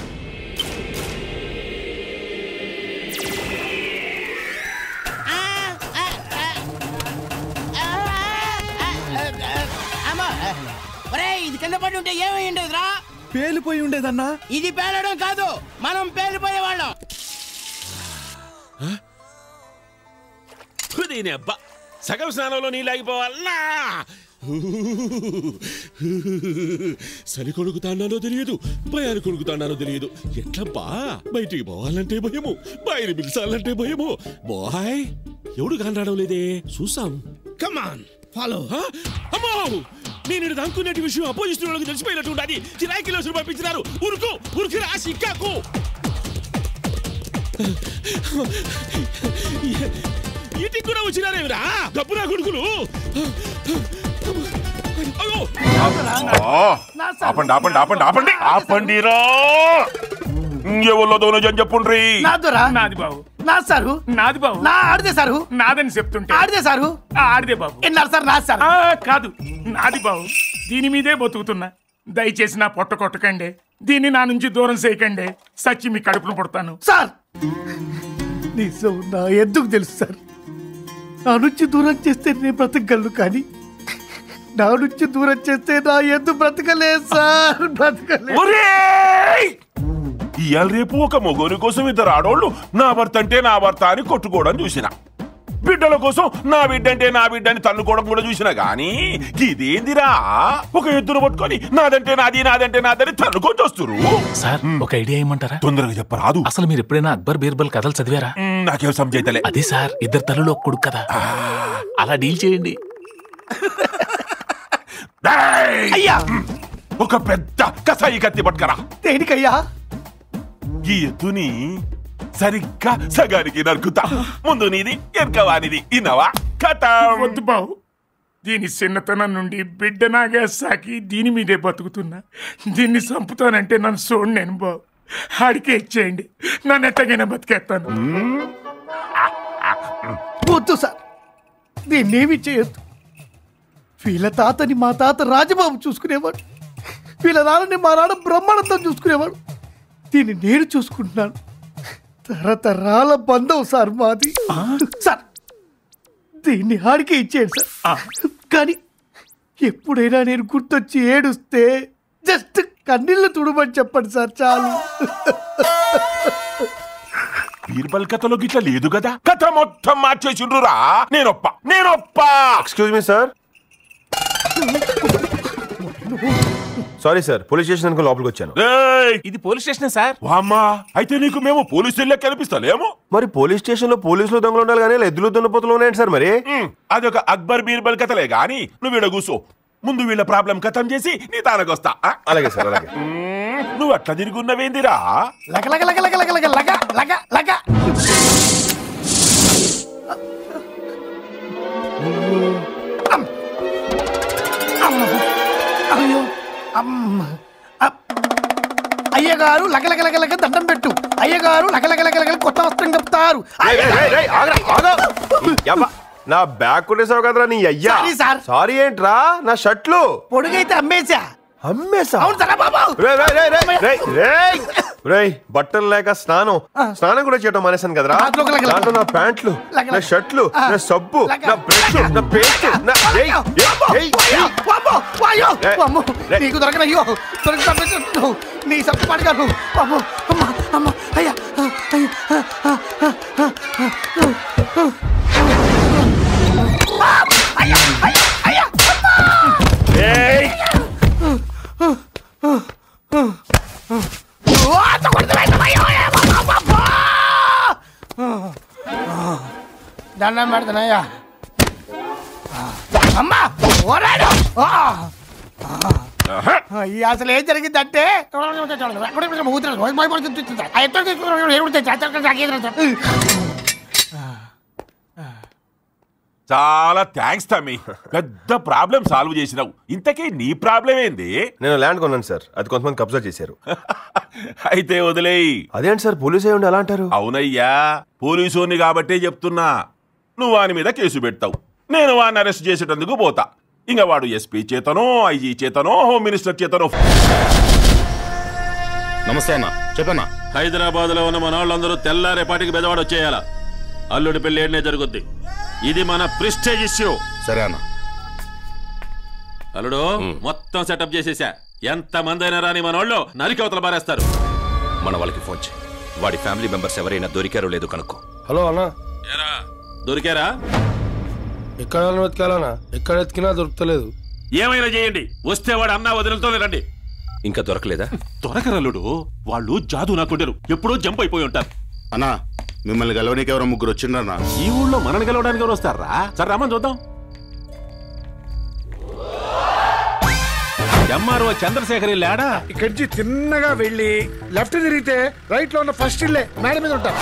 ఆ, ఆ, ఆ, ఆ, ఆ, ఆ, అమ్మా. ఒరేయ్, ఇది కింద పడి ఉంటే ఏమై ఉండేదిరా పేలిపోయి ఉండేదన్నా ఇది పేలడం కాదు మనం పేలిపోయేవాళ్ళం దీని అబ్బా సగం స్నానంలో నీళ్ళు ఆగిపోవాలన్నా చలి కొడుకుతాడానో తెలియదు భయాన్ని కొడుకుతాడానో తెలియదు ఎట్లబ్బా బయటికి పోవాలంటే భయము బయలు పిలిచాలంటే భయము బాయ్ ఎవడు కనరావడం లేదే చూసాం కమాన్ ఫాలో అమ్మో నేను ఇది అనుకునే విషయం అపోజిషన్ వాళ్ళకి తెలిసిపోయినట్టు ఉండాలి చిరాయి కిలోసులు పంపించినారు ఉరుకు ఉరికి రాసి ఇక్కాకు ఇంటికి కూడా వచ్చినారేమిరా డబ్బు నా కొడుకులు అయ్యో ఆపండి ఆపండి ఆపండి ఆపండి ఆపండిరా ఎవరిలో దోనజని చెప్పుండ్రి నాదురా నాది బాబు నా సారు నాది బాబు నా ఆడిదే సారు నాదని చెప్తుంటే ఆడిదే సారు ఆడిదే బాబు ఎన్నారు సార్ నాది సార్ ఆ, కాదు నాది బాబు దీని మీదే బతుకుతున్నా దయచేసి నా పొట్ట కొట్టకండి దీన్ని నా నుంచి దూరం చేయకండి సచ్చి మీ కడుపును పుడతాను సార్ నిజం నా ఎందుకు తెలుసు సార్ నా నుంచి దూరం చేస్తే నేను బ్రతకగలను కానీ నా నుంచి దూరం చేస్తే నా ఎందుకు బ్రతకలేదు సార్ బ్రతకలేదు ఒరేయ్! ఇవాళ రేపు ఒక మొగోని కోసం ఇద్దరు ఆడోళ్ళు నా భర్త అంటే నా భర్త అని కొట్టుకోవడం చూసిన బిడ్డల కోసం నా బిడ్డ అంటే నా బిడ్డ అని తన్నుకోవడం కూడా చూసిన గాని ఇదేందిరా ఒక ఎద్దును పట్టుకొని నాదంటే నాది నాదంటే నాదని తన్నుకొని వస్తురు సార్ ఒక ఐడియా ఏమంటారా తొందరగా చెప్పరాదు అసలు మీరు ఎప్పుడైనా అక్బర్ బీర్బల్ కథలు చదివారా నాకేం సంజైతలే అదే సార్ ఇద్దరు తల్లులు ఒక కొడుకు కదా అలా డీల్ చేయండి అయ్యా ఒక పెద్ద కసాయి కత్తి పట్టుకరా దేనికయ్యా ఈ ఎద్దుని సరిగ్గా సగానికి నరుకుతా ముందు నీది ఎరకవానిది ఇన్నవా కథ వద్దు బావు దీని చిన్నతనం నుండి బిడ్డ నాగా సాకి దీని మీదే బతుకుతున్నా దీన్ని చంపుతానంటే నన్ను చూడు నేను బావు ఆడికే ఇచ్చేయండి నన్ను ఎట్టగైనా బతికేస్తాను వద్దు సార్ దీన్నేమి చేయొద్దు వీళ్ళ తాతని మా తాత రాజబాబు చూసుకునేవాడు వీళ్ళ నాన్నని మా నాన్న బ్రహ్మానందం చూసుకునేవాడు దీన్ని నేను చూసుకుంటున్నాను తరతరాల బంధం సార్ మాది సార్ దీన్ని ఆడికే ఇచ్చేయండి సార్ కానీ ఎప్పుడైనా నేను గుర్తొచ్చి ఏడుస్తే జస్ట్ కన్నీళ్ళు తుడమని చెప్పండి సార్ చాలు బీర్బల్ కథలో గిట్ల లేదు కదా కథ మొత్తం మార్చేసిండ్రురా నేనొప్ప నేనొప్ప excuse me sir sorry sir police station అనుకో లోపలికి వచ్చాను ఇది పోలీస్ స్టేషన్ సార్ వామ్మా అయితే నీకు మేము పోలీసు ఇళ్ళకి కనిపిస్తలేము మరి పోలీస్ స్టేషన్ లో పోలీసులు దొంగలు ఉండాలి కానీ ఇలా ఎద్దులు దున్నపోతులు ఉన్నాయండి సార్ మరి అదొక అక్బర్ బీర్బల్ కథలే గాని నువ్వు ఈడ కూసో ముందు వీళ్ళ ప్రాబ్లం కథం చేసి నీ తానకొస్తా ఆ? అలాగే సార్ అలాగే మ్మ్, నువ్వు అట్లా తిరుగున్నవేందిరా లగ లగ లగ లగ లగ లగ లగ లగ లగ అమ్. అమ్మ. అయ్యో అమ్మ అప్. అయ్యగారు లగ లగ లగ లగ దండం పెట్టు అయ్యగారు లగ లగ లగ లగ కొత్త వస్త్రం కప్పుతారు రేయ్, రేయ్, రేయ్, రేయ్, ఆగరా, ఆగు. యబ్బా, నా బ్యాగ్ కొట్టేసావు కదరా నీ అయ్యా సారీ సార్. సారీ ఏంట్రా నా షర్ట్లు పొడుగైతే అమ్మేశా అమ్మేసా అవును సార్ బాబు రేయ్, రేయ్, రేయ్, రేయ్, రేయ్, రేయ్. రేయ్ బట్టలు లేక స్నానం స్నానం కూడా చేయటం మానేశాను కదరా దాంట్లో లగ లగ. దాంట్లో నా ప్యాంట్లు లగ లగ. నా షర్ట్లు ఆ. నా సబ్బు లగ. నా బ్రష్ నా పేస్ట్ నా ఏయ్, ఏయ్, ఏయ్, ఏయ్. వామ్మో, వాయ్యో, రేయ్, వామ్మో, రేయ్. నీకు దొరకనయ్యో దొరికి తప్పించు నీ సప్పు పడగాను బాబు అమ్మ అమ్మ అయ్యా ఆ, అయ్యా ఆ, ఆ, ఆ, ఆ, ఆ, ఆ, ఆ. అయ్యా అయ్యా అయ్యా ఏయ్ దండం పెడతానయ్యా అమ్మా ఓరాడు ఆ! ఈ అసలు ఏం జరిగిందంటే చాలా థ్యాంక్స్ తమ్మి పెద్ద ప్రాబ్లం సాల్వ్ చేసినావు ఇంతకీ నీ ప్రాబ్లం ఏంది నేను ల్యాండ్ కొన్నాను సార్ అది కొంతమంది కబ్జా చేశారు అయితే వదిలేయి అదేంటి సార్ పోలీసు అయ్యి ఉండి అలా అంటారు అవునయ్యా పోలీసోని కాబట్టే చెప్తున్నా నువ్వు వాని మీద కేసు పెడతావు నేను వాడిని అరెస్ట్ చేసేటందుకు పోతా ఇంకా వాడు ఎస్పీ చేతనో ఐజీ చేతనో హోమ్ మినిస్టర్ చేతనో నమస్తే అన్న చెప్పన్నా హైదరాబాద్ లో ఉన్న మన వాళ్ళందరూ తెల్లారేపాటికి బెదవాడ వచ్చేయాల అల్లుడి పెళ్లి ఏడనే జరుగుద్ది ఇది మన ప్రిస్టేజ్ ఇష్యూ సరే అన్న అల్లుడు మొత్తం సెటప్ చేసేసా ఎంత మంది అయినా రాని మన వాళ్ళు నరికి అవతల బారేస్తారు మన వాళ్ళకి ఫోన్ చేయి వాడి ఫ్యామిలీ మెంబర్స్ ఎవరైనా దొరికారో లేదో కనుక్కో హలో అన్న దొరికారా ఎక్కడ వెతకాలన్నా ఎక్కడ ఎతికినా దొరుకుతలేదు ఏమైనా చేయండి వస్తే వాడు అన్నా వదిలితోనే రండి ఇంకా దొరకలేదా దొరకరల్లుడు వాళ్ళు జాదు నాకుంటారు ఎప్పుడో జంప్ అయిపోయి ఉంటారు అన్నా మిమ్మల్ని గెలవనీకి ఎవరో ముగ్గురు వచ్చిండ్రన్నా ఈ ఊళ్ళో మనల్ని గెలవడానికి ఎవరు వస్తారా సరే రమ్మని చూద్దాం ఎంఆర్ఓ చంద్రశేఖర్ లేడా ఇక్కడి నుంచి తిన్నగా వెళ్ళి లెఫ్ట్ తిరిగితే రైట్ లో ఉన్న ఫస్ట్ ఇల్లే మేడ మీద ఉంటా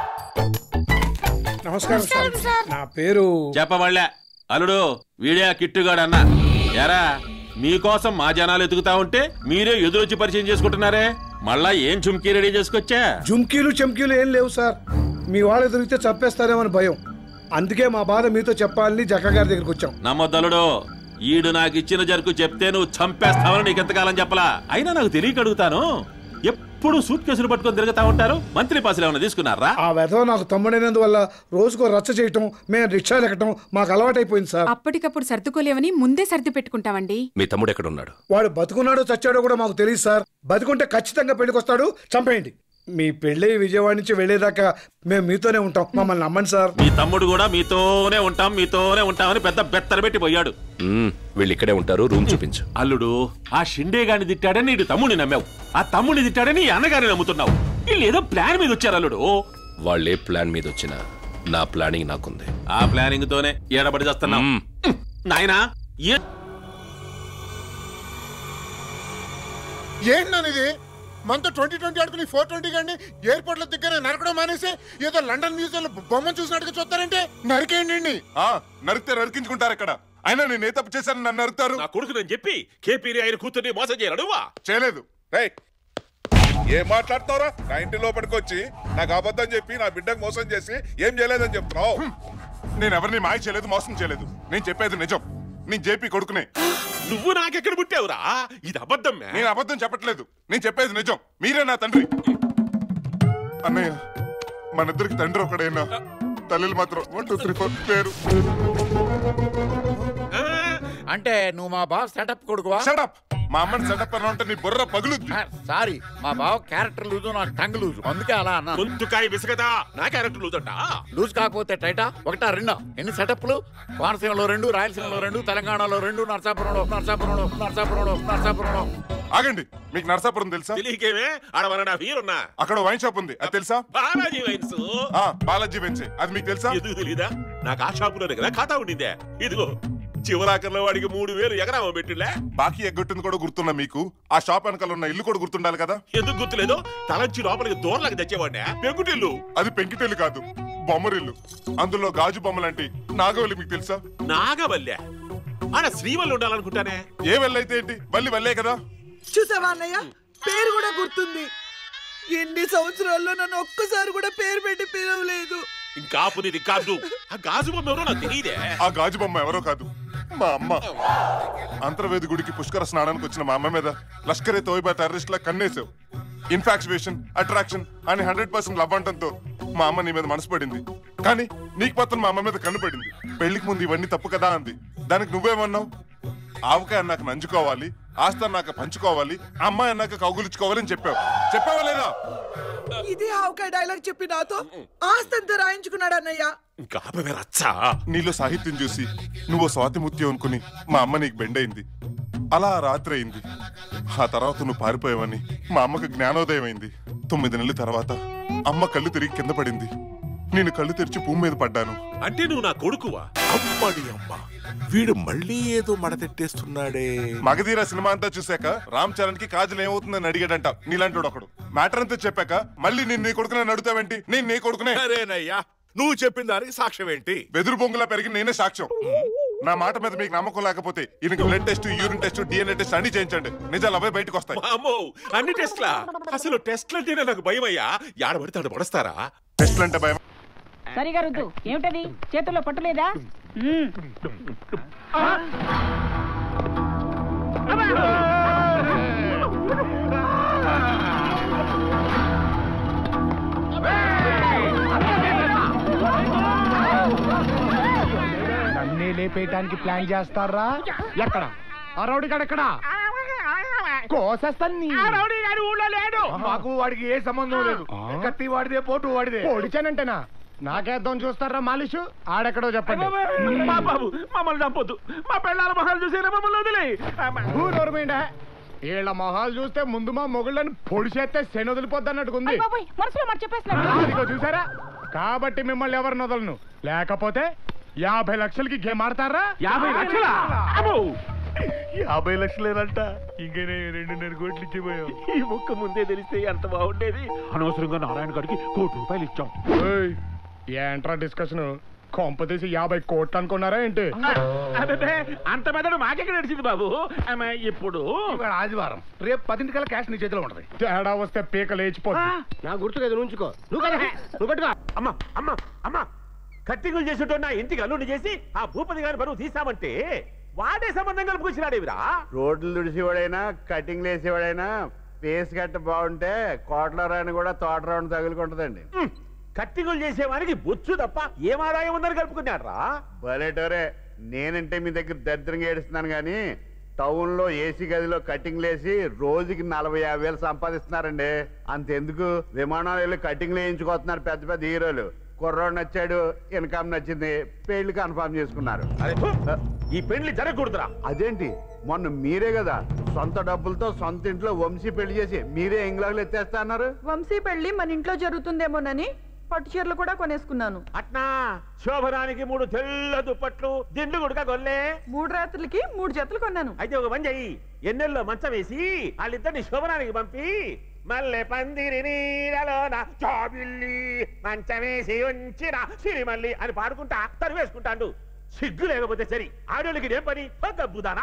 నమస్కారం సార్ నా పేరు చెప్పవాళ్ళే అల్లుడు వీడియా కిట్టుగాడు అన్న ఎరా మీకోసం మా జనాలు ఎదుగుతా ఉంటే మీరే ఎదురొచ్చి పరిచయం చేసుకుంటున్నారే మళ్ళా ఏం చుమ్కీ రెడీ చేసుకొచ్చా జుమ్కీలు చెమ్కీలు ఏం లేవు సార్ మీ వాళ్ళు దొరికితే చంపేస్తారేమని భయం అందుకే మా బాధ మీతో చెప్పాలని జక్క గారి దగ్గరికి వచ్చాం నమ్మొద్దలుడు ఈడు నాకు ఇచ్చిన జరుకు చెప్తే నువ్వు చంపేస్తావని నీకు ఎంతకాలం చెప్పలా అయినా నాకు తెలియక అడుగుతాను ఎప్పుడు సూట్ కేసులు పట్టుకొని తిరుగుతా ఉంటారు మంత్రి పాసులు ఏమైనా తీసుకున్నారా ఆ వెధవ నాకు తమ్ముడైనందువల్ల రోజుకో రచ్చ చేయటం మేము రిక్షాలు ఎక్కటం మాకు అలవాటైపోయింది సార్ అప్పటికప్పుడు సర్దుకోలేవని ముందే సర్ది పెట్టుకుంటామండి మీ తమ్ముడు ఎక్కడున్నాడు వాడు బతుకున్నాడో చచ్చాడో కూడా మాకు తెలియదు సార్ బతుకుంటే ఖచ్చితంగా పెళ్లికి వస్తాడు చంపేయండి మీ పెళ్ళి విజయవాడ నుంచి వెళ్ళేదాకా మేము మీతోనే ఉంటాం మమ్మల్ని నమ్మండి సార్ మీ తమ్ముడు కూడా మీతోనే ఉంటాం మీతోనే ఉంటామని పెద్ద బెత్తర పెట్టి పోయాడు మ్మ్, వీళ్ళు ఇక్కడే ఉంటారు రూమ్ చూపించు అల్లుడు ఆ షిండే గాని తిట్టాడని నీడు తమ్ముడిని నమ్మావు ఆ తమ్ముడిని తిట్టాడని ఈ అన్నగారిని నమ్ముతున్నావు వీళ్ళు ఏదో ప్లాన్ మీద వచ్చారు అల్లుడు వాళ్ళే ప్లాన్ మీద వచ్చినా నా ప్లానింగ్ నాకుంది ఆ ప్లానింగ్ తోనే ఏడబడి చేస్తున్నాం నాయనా ఏ ఏంటి ఇది మనతో ట్వంటీ ట్వంటీ ఆడుకుని ఫోర్ ట్వంటీ కానీ ఎయిర్పోర్ట్ లో దగ్గర నరకడం మానేసి ఏదో లండన్ మ్యూజియం లో బొమ్మ చూసినట్టుగా చూస్తారంటే నరికేయండి నరికితే నరికించుకుంటారు ఇక్కడ అయినా నేను ఏ తప్పు చేశాను నన్ను నరుకుతారు నా కొడుకు నేను చెప్పి కేపీని ఆయన కూతుర్ని మోసం చేయడు చేయలేదు రేయ్ ఏం మాట్లాడుతున్నారా నా ఇంటి లోపలికి వచ్చి నాకు అబద్ధం చెప్పి నా బిడ్డకు మోసం చేసి ఏం చేయలేదని చెప్తున్నావు నేను ఎవరిని మాయ చేయలేదు మోసం చేయలేదు నేను చెప్పేది నిజం నేను జేపీ కొడుకునే నువ్వు నాకెక్కడ పుట్టావురా ఇది అబద్ధం నేను అబద్ధం చెప్పట్లేదు నేను చెప్పేది నిజం మీరే నా తండ్రి అన్నయ్య మన ఇద్దరికి తండ్రి ఒకడైనా తల్లిలు మాత్రం వన్ టూ త్రీ ఫోర్ పేరు అంటే నువ్వు మా బావ సెటప్ కొడుకువా షటప్ మా అమ్మని సెటప్ అన్న ఉంటే నీ బుర్ర పగులుద్ది సారీ మా బావ క్యారెక్టర్ లూజు నాకు టంగ్ లూజు అందుకే అలా అన్నా గొంతుకాయ విసగదా నా క్యారెక్టర్ లూజంట లూజ్ కాకపోతే టైటా ఒకటా రెండా ఎన్ని సెటప్లు కోనసీమలో రెండు రాయలసీమలో రెండు తెలంగాణలో రెండు నరసాపురంలో నరసాపురంలో నరసాపురంలో నరసాపురంలో ఆగండి మీకు నరసాపురం తెలుసా తెలియకేమే ఆడవన వీరున్నా అక్కడ వైన్ షాప్ ఉంది అది తెలుసా బాలాజీ వైన్స్ ఆ, బాలాజీ వెంచే అది మీకు తెలుసా ఎందుకు తెలీదా నాకు ఆ షాపులోనే కదా ఖాతా ఉండిందే ఇదిగో చివరాకర్లో వాడికి మూడు వేలు ఎగరామో పెట్టిలే బాకీ ఎగ్గొట్టింది కూడా గుర్తున్నా మీకు ఆ షాప్ వెనకాల ఉన్న ఇల్లు కూడా గుర్తుండాలి కదా ఎందుకు గుర్తులేదు తలంచి లోపలికి దూరలకు తెచ్చేవాడినే పెంకుటిల్లు అది పెంకిటెల్లు కాదు బొమ్మరిల్లు అందులో గాజు బొమ్మలంటి నాగవల్లి మీకు తెలుసా నాగవల్లె ఆడ శ్రీవల్లి ఉండాలనుకుంటానే ఏ వెళ్ళైతే ఏంటి వల్లి వల్లే కదా చూసావా అన్నయ్య పేరు కూడా గుర్తుంది ఎన్ని సంవత్సరాల్లో నన్ను ఒక్కసారి కూడా పేరు పెట్టి పిలవలేదు ఇంకా పునిది కాదు ఆ గాజు బొమ్మ ఎవరో నాకు తెలియదే ఆ గాజు బొమ్మ ఎవరో కాదు మా అమ్మ అంతర్వేది గుడికి పుష్కర స్నానానికి వచ్చిన మా అమ్మ మీద లష్కరే తోయిబా టెర్రరిస్ట్ లా కన్నేసావు ఇన్ఫాక్చువేషన్ అట్రాక్షన్ అని హండ్రెడ్ పర్సెంట్ లవ్ అంటంతో మా అమ్మ నీ మీద మనసు పడింది కానీ నీకు మాత్రం మా అమ్మ మీద కన్నుపడింది పెళ్లికి ముందు ఇవన్నీ తప్పు కదా అంది దానికి నువ్వేమన్నావు ఆవకాయ అన్నాక నంచుకోవాలి ఆస్తి అన్నాక పంచుకోవాలి అమ్మాయి అన్నాక కౌగులించుకోవాలని చెప్పావు చెప్పావా లేదా ఇదే ఆవకాయ డైలాగ్ చెప్పి నాతో ఆస్తంతా రాయించుకున్నాడు అన్నయ్య ఇంకా ఆపవే రచ్చా నీలో సాహిత్యం చూసి నువ్వు స్వాతి ముత్యం అనుకుని మా అమ్మ నీకు బెండైంది అలా ఆ రాత్రి అయింది ఆ తర్వాత నువ్వు పారిపోయావని మా అమ్మకు జ్ఞానోదయం అయింది తొమ్మిది నెలల తర్వాత అమ్మ కళ్ళు తిరిగి కింద పడింది నేను కళ్ళు తెరిచి భూమి మీద పడ్డాను అంటే నువ్వు నా కొడుకువా అమ్మడి అమ్మ వీడు మళ్ళీ ఏదో మడతెట్టేస్తున్నాడే మగధీర సినిమా అంతా చూశాక రామ్ చరణ్ కి కాజల్ ఏమవుతుందని అడిగాడంట నీలాంటి ఒకడు మ్యాటర్ అంతా చెప్పాక మళ్ళీ నేను నీ కొడుకునే అడుగుతావేంటి నేను నీ కొడుకునే అరేనయ్యా నువ్వు చెప్పిన దానికి సాక్ష్యం ఏంటి వెదురు బొంగులా పెరిగి నేనే సాక్ష్యం నా మాట మీద మీకు నమ్మకం లేకపోతే ఈయనకి blood test urine test DNA test అన్ని చేయించండి నిజాలు అవే బయటకు వస్తాయి అమ్మో అన్ని టెస్ట్లా అసలు టెస్ట్లు అంటేనే నాకు భయం అయ్యా యాడబడితే ఆడ పడస్తారా టెస్ట్లు అంటే భయం సరిగా రుద్దు ఏమిటది చేతుల్లో పట్టులేదా మ్మ్. నన్నే లేపేయటానికి ప్లాన్ చేస్తారా ఎక్కడ ఆ రౌడీ గాడు ఎక్కడ కోసేస్తాను నీ. మాకు వాడికి ఏ సంబంధం లేదు కత్తి వాడిదే పోటు వాడిదే పొడిచానంటేనా నాకేద్దాం చూస్తారా మాలిషు ఆడెక్కడో చెప్పండి మా బాబు మమ్మల్ని చంపొద్దు మా పెళ్ళాల మొహాలు చూసేనా మమ్మల్ని వదిలే ఊరొరమేండా వీళ్ళ మొహాలు చూస్తే ముందు మా మొగుళ్ళని పొడిచేస్తే శని వదిలిపోద్ది అన్నట్టుకుంది అయ్ బాబోయ్, మనసులో మాట చెప్పేస్తున్నాడు అదిగో చూసారా కాబట్టి మిమ్మల్ని ఎవరిని వదలను లేకపోతే యాభై లక్షలకి గేమ్ ఆడతారా యాభై లక్షలా? అమ్మో! యాభై లక్షలేనంట ఇంకనే రెండున్నర కోట్లు ఇచ్చిపోయావు ఈ ముక్క ముందే తెలిస్తే ఎంత బాగుండేది అనవసరంగా నారాయణ గారికి కోటి రూపాయలు ఇచ్చాం ఏయ్, ఏంట్రా డిస్కషన్ కొంపతీసి యాభై కోట్లు అనుకున్నారా ఏంటి అబ్బబ్బే, అంత మెదడు మాకెక్కడ నడిచింది బాబు ఆమె ఇప్పుడు ఇవాళ ఆదివారం రేపు పదింటికల్లా క్యాష్ నీ చేతిలో ఉంటది తేడా వస్తే పీక లేచిపోతుంది నా గుర్తు కదా ఉంచుకో నువ్వు కదా నువ్వు పెట్టుకో అమ్మా అమ్మా అమ్మా కట్టింగులు చేసేటో నా ఇంటికి అల్లుండి చేసి ఆ భూపతి గారి బరువు తీసామంటే వాడే సంబంధం కలుపుకొచ్చినాడేవిరా రోడ్లు తుడిసేవాడైనా కటింగ్లు వేసేవాడైనా ఫేస్ కట్ట బాగుంటే కోట్ల రాని కూడా తోట రాని తగులుకుంటదండి కట్టింగులు చేసేవానికి బొచ్చు తప్ప ఏం ఆదాయం ఉందని కలుపుకున్నాడ్రా భలేటోరే నేనంటే మీ దగ్గర దరిద్రంగా ఏడుస్తున్నాను కానీ టౌన్ లో ఏసీ గదిలో కటింగ్లు వేసి రోజుకి నలభై యాభై వేలు సంపాదిస్తున్నారండి అంతెందుకు విమానాలు వెళ్ళి కటింగ్లు వేయించుకోతున్నారు పెద్ద పెద్ద హీరోలు కుర్రోడు నచ్చాడు ఇన్కమ్ నచ్చింది పెళ్లి కన్ఫర్మ్ చేసుకున్నారు ఈ పెళ్లి జరగకూడదురా అదేంటి మొన్న మీరే కదా సొంత డబ్బులతో సొంత ఇంట్లో వంశీ పెళ్లి చేసి మీరే ఇంగ్లాండ్లో ఎత్తేస్తా అన్నారు వంశీ పెళ్లి మన ఇంట్లో జరుగుతుందేమోనని పట్టు చీరలు కూడా కొనేసుకున్నాను అట్నా శోభనానికి మూడు తెల్ల దుప్పట్లు దిండు గుడక గొల్లే మూడు రాత్రులకి మూడు జతలు కొన్నాను అయితే ఒక పని చెయ్యి ఎన్నెల్లో మంచం వేసి వాళ్ళిద్దరిని శోభనానికి పంపి మల్లె పందిరి నీడలోన చాబిల్లి మంచం వేసి ఉంచిన సిరిమల్లి అని పాడుకుంటా తరివేసుకుంటాండు సిగ్గు లేకపోతే సరి ఆడోళ్ళకి ఏం పని ఒక గబ్బుదానా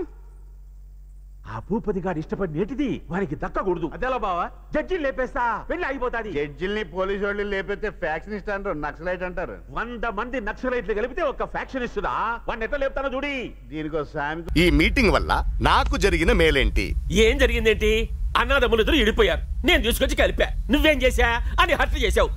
ఆ భూపతి గారు ఇష్టపడి నేటిది వారికి దక్కకూడదు అదేలా బావా జడ్జి లేపేస్తా పెళ్లి ఆగిపోతాది జడ్జిల్ని పోలీసు వాళ్ళు లేపితే ఫ్యాక్షనిస్ట్ అంటారు నక్సలైట్ అంటారు వంద మంది నక్సలైట్లు కలిపితే ఒక ఫ్యాక్షనిస్టుదా వాడిని ఎట్లా లేపుతానో చూడి దీనికి సామెత ఈ మీటింగ్ వల్ల నాకు జరిగిన మేలేంటి ఏం జరిగిందేంటి అన్నదమ్ములు ఇద్దరు ఇడిపోయారు నేను తీసుకొచ్చి కలిపా నువ్వేం చేశా అని హత్య చేశావు